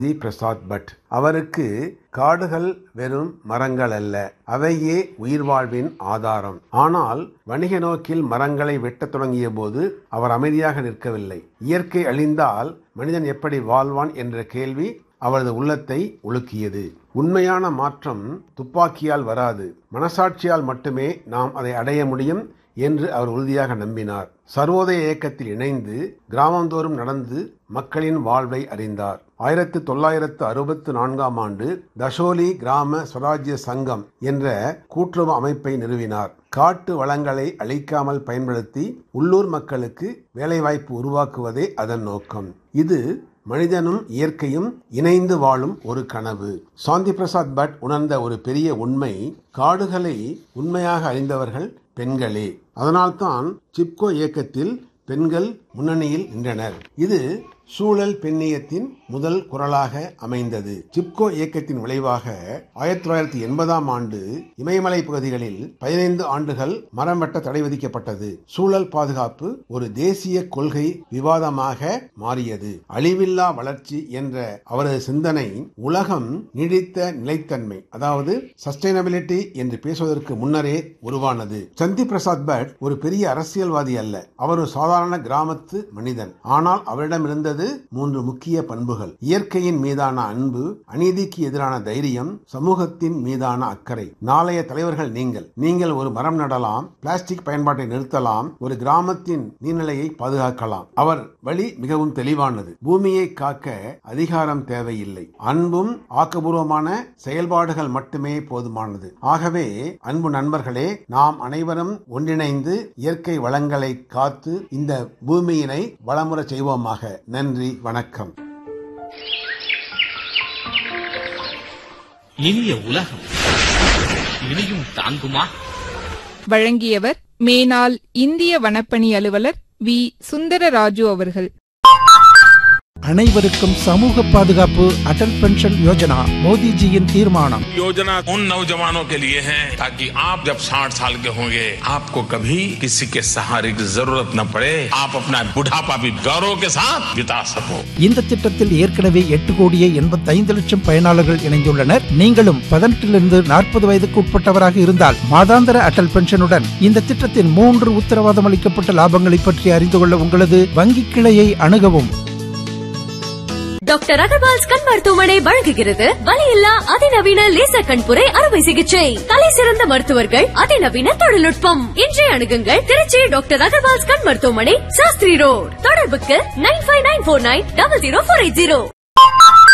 தி Prasad but அவருக்கு காடுகள் வெறும் மரங்கள் அல்ல அவையே உயிர் வாழ்வின் ஆதாரம் ஆனால் வணிக நோக்கில் மரங்களை வெட்டத் தொடங்கிய போது அவர் அமைதியாக நிற்கவில்லை இயற்கை அழிந்தால் மனிதன் எப்படி வாழ்வான் என்ற கேள்வி அவரது உள்ளத்தை உலுக்கியது உண்மையான மாற்றம் துப்பாக்கியால் வராது மனசாட்சியால் மட்டுமே நாம் அதை அடைய முடியும் என்று அவர் உறுதியாக நம்பினார் சர்வோதய இயக்கத்தில் இணைந்து கிராமந்தோறும் நடந்து மக்களின் வாழ்வை அறிந்தார் ஆயிரத்து தொள்ளாயிரத்து அறுபத்து நான்காம் ஆண்டு தசோலி கிராம ஸ்வராஜ்ய சங்கம் என்ற கூட்டுறவு அமைப்பை நிறுவினார் காட்டு வளங்களை அழிக்காமல் பயன்படுத்தி உள்ளூர் மக்களுக்கு வேலைவாய்ப்பு உருவாக்குவதே அதன் நோக்கம் இது மனிதனும் இயற்கையும் இணைந்து வாழும் ஒரு கனவு சாந்தி பிரசாத் பட் உணர்ந்த ஒரு பெரிய உண்மை காடுகளை உண்மையாக அறிந்தவர்கள் பெண்களே அதனால்தான் சிப்கோ இயக்கத்தில் பெண்கள் முன்னணியில் நின்றனர் இது சூழல் பெண்ணியத்தின் முதல் குரலாக அமைந்தது சிப்கோ இயக்கத்தின் விளைவாக ஆயிரத்தி தொள்ளாயிரத்தி எண்பதாம் ஆண்டு இமயமலை பகுதிகளில் பதினைந்து ஆண்டுகள் மரம் வெட்ட தடை விதிக்கப்பட்டது சூழல் பாதுகாப்பு ஒரு தேசிய கொள்கை விவாதமாக மாறியது அழிவில்லா வளர்ச்சி என்ற அவரது சிந்தனை உலகம் நீடித்த நிலைத்தன்மை அதாவது சஸ்டைனபிலிட்டி என்று பேசுவதற்கு முன்னரே உருவானது சந்தி பிரசாத் பட் ஒரு பெரிய அரசியல்வாதி அல்ல அவர் ஒரு சாதாரண கிராமத்து மனிதன் ஆனால் அவரிடம் இருந்தது மூன்று முக்கிய பண்புகள் இயற்கையின் மீதான அன்பு அநீதிக்கு எதிரான தைரியம் சமூகத்தின் மீதான அக்கறை நாளைய தலைவர்கள் நீங்கள் நீங்கள் ஒரு மரம் நடலாம் பிளாஸ்டிக் பயன்பாட்டை நிறுத்தலாம் ஒரு கிராமத்தின் நீர்நிலையை பாதுகாக்கலாம் அவர் வழி மிகவும் தெளிவானது பூமியை காக்க அதிகாரம் தேவையில்லை அன்பும் ஆக்கபூர்வமான செயல்பாடுகள் மட்டுமே போதுமானது ஆகவே அன்பு நண்பர்களே நாம் அனைவரும் ஒன்றிணைந்து இயற்கை வளங்களை காத்து இந்த பூமியினை வளமுற செய்வோமாக நன்றி வணக்கம் இனிய உலகம் இனியும் தாங்குமா வழங்கியவர் மேனாள் இந்திய வனப்பணி அலுவலர் வி சுந்தரராஜு அவர்கள் அனைவருக்கும் சமூக பாதுகாப்பு அடல் பென்ஷன் யோஜனா மோடிஜியின் தீர்மானம் योजना उन नौजवानों के लिए है ताकि आप जब 60 साल के होंगे आपको कभी किसी के सहारे की जरूरत न पड़े आप अपना बुढ़ापा भी गौरव के साथ बिता सको இந்த திட்டத்தில் ஏற்கனவே எட்டு கோடியே எண்பத்தைந்து லட்சம் பயனாளர்கள் இணைந்துள்ளனர் நீங்களும் பதினெட்டிலிருந்து நாற்பது வயதுக்கு உட்பட்டவராக இருந்தால் மாதாந்திர அடல் பென்ஷனுடன் இந்த திட்டத்தின் மூன்று உத்தரவாதம் அளிக்கப்பட்ட லாபங்களை பற்றி அறிந்து கொள்ள உங்களது வங்கி கிளையை அணுகவும் டாக்டர் அகர்வால்ஸ் கண் மருத்துவமனை வழங்குகிறது வலியில்லா அதிநவீன லேசர் கண்புரை அறுவை சிகிச்சை தலை சிறந்த மருத்துவர்கள் அதிநவீன தொழில்நுட்பம் இன்றைய அணுகுங்கள் திருச்சி டாக்டர் அகர்வால்ஸ் கண் மருத்துவமனை சாஸ்திரி ரோட் தொடர்புக்கு nine five nine four nine double zero four eight zero